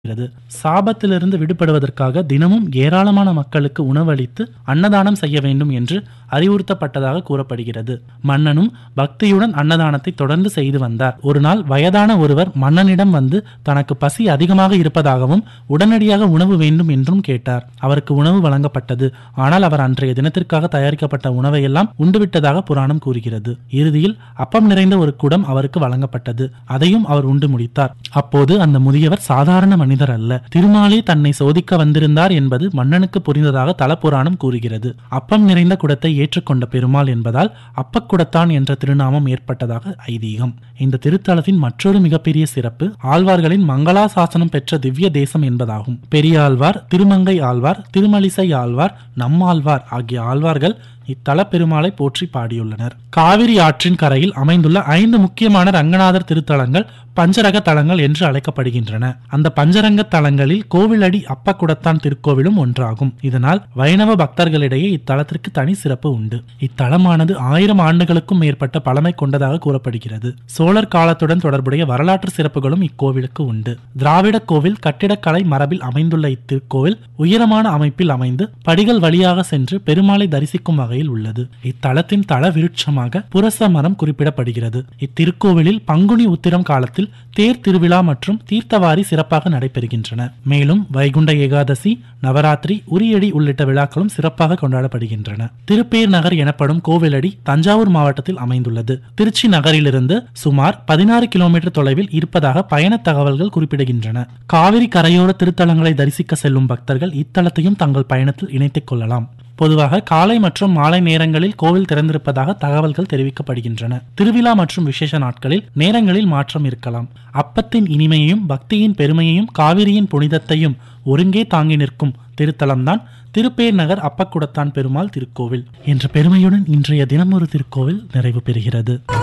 இருக்கிறது சாபத்திலிருந்து விடுபடுவதற்காக தினமும் ஏராளமான மக்களுக்கு உணவளித்து அன்னதானம் செய்ய வேண்டும் என்று அறிவுறுத்தப்பட்டதாக கூறப்படுகிறது மன்னனும் பக்தியுடன் அன்னதானத்தை தொடர்ந்து செய்து வந்தார் ஒரு நாள் வயதான ஒருவர் மன்னனிடம் வந்து தனக்கு பசி அதிகமாக இருப்பதாகவும் உடனடியாக உணவு வேண்டும் என்றும் கேட்டார் அவருக்கு உணவு வழங்கப்பட்டது ஆனால் அவர் அன்றைய தினத்திற்காக தயாரிக்கப்பட்ட உணவையெல்லாம் உண்டுவிட்டதாக புராணம் கூறுகிறது இறுதியில் அப்பம் நிறைந்த ஒரு குடம் அவருக்கு வழங்கப்பட்டது அதையும் அவர் உண்டு முடித்தார் அப்போது அந்த முதியவர் சாதாரண மனிதர் அல்ல திருமாலே தன்னை சோதிக்க வந்திருந்தார் என்பது மன்னனுக்கு புரிந்ததாக தலப்புராணம் கூறுகிறது அப்பம் நிறைந்த குடத்தை ஏற்றுக்கொண்ட பெருமாள் என்பதால் அப்பக்குடத்தான் என்ற திருநாமம் ஏற்பட்டதாக ஐதீகம் இந்த திருத்தலத்தின் மற்றொரு மிகப்பெரிய சிறப்பு ஆழ்வார்களின் மங்களாசாசனம் பெற்ற திவ்ய தேசம் என்பதாகும் பெரியாழ்வார் திருமங்கை ஆழ்வார் திருமலிசை ஆழ்வார் நம்மாழ்வார் ஆகிய ஆழ்வார்கள் இத்தல பெருமாளை போற்றி பாடியுள்ளனர் காவிரி ஆற்றின் கரையில் அமைந்துள்ள ஐந்து முக்கியமான ரங்கநாதர் திருத்தலங்கள் பஞ்சரக தலங்கள் என்று அழைக்கப்படுகின்றன அந்த பஞ்சரங்க தலங்களில் கோவிலடி அப்பக்குடத்தான் திருக்கோவிலும் ஒன்றாகும் இதனால் வைணவ பக்தர்களிடையே இத்தலத்திற்கு தனி சிறப்பு உண்டு இத்தலமானது ஆயிரம் ஆண்டுகளுக்கும் மேற்பட்ட பழமை கொண்டதாக கூறப்படுகிறது சோழர் காலத்துடன் தொடர்புடைய வரலாற்று சிறப்புகளும் இக்கோவிலுக்கு உண்டு திராவிட கோவில் கட்டிடக்கலை மரபில் அமைந்துள்ள இத்திருக்கோவில் உயரமான அமைப்பில் அமைந்து படிகள் வழியாக சென்று பெருமாளை தரிசிக்கும் வகையில் உள்ளது இத்தலத்தின் தல விருட்சமாக புரச மரம் குறிப்பிடப்படுகிறது இத்திருக்கோவிலில் பங்குனி உத்திரம் காலத்தில் தேர் திருவிழா மற்றும் தீர்த்தவாரி சிறப்பாக நடைபெறுகின்றன மேலும் வைகுண்ட ஏகாதசி நவராத்திரி உரியடி உள்ளிட்ட விழாக்களும் சிறப்பாக கொண்டாடப்படுகின்றன திருப்பேர் நகர் எனப்படும் கோவிலடி தஞ்சாவூர் மாவட்டத்தில் அமைந்துள்ளது திருச்சி நகரிலிருந்து சுமார் பதினாறு கிலோமீட்டர் தொலைவில் இருப்பதாக பயண தகவல்கள் குறிப்பிடுகின்றன காவிரி கரையோர திருத்தலங்களை தரிசிக்க செல்லும் பக்தர்கள் இத்தலத்தையும் தங்கள் பயணத்தில் இணைத்துக் கொள்ளலாம் பொதுவாக காலை மற்றும் மாலை நேரங்களில் கோவில் திறந்திருப்பதாக தகவல்கள் தெரிவிக்கப்படுகின்றன திருவிழா மற்றும் விசேஷ நாட்களில் நேரங்களில் மாற்றம் இருக்கலாம் அப்பத்தின் இனிமையையும் பக்தியின் பெருமையையும் காவிரியின் புனிதத்தையும் ஒருங்கே தாங்கி நிற்கும் திருத்தலம்தான் திருப்பேர் நகர் அப்பக்குடத்தான் பெருமாள் திருக்கோவில் என்ற பெருமையுடன் இன்றைய தினம் ஒரு திருக்கோவில் நிறைவு பெறுகிறது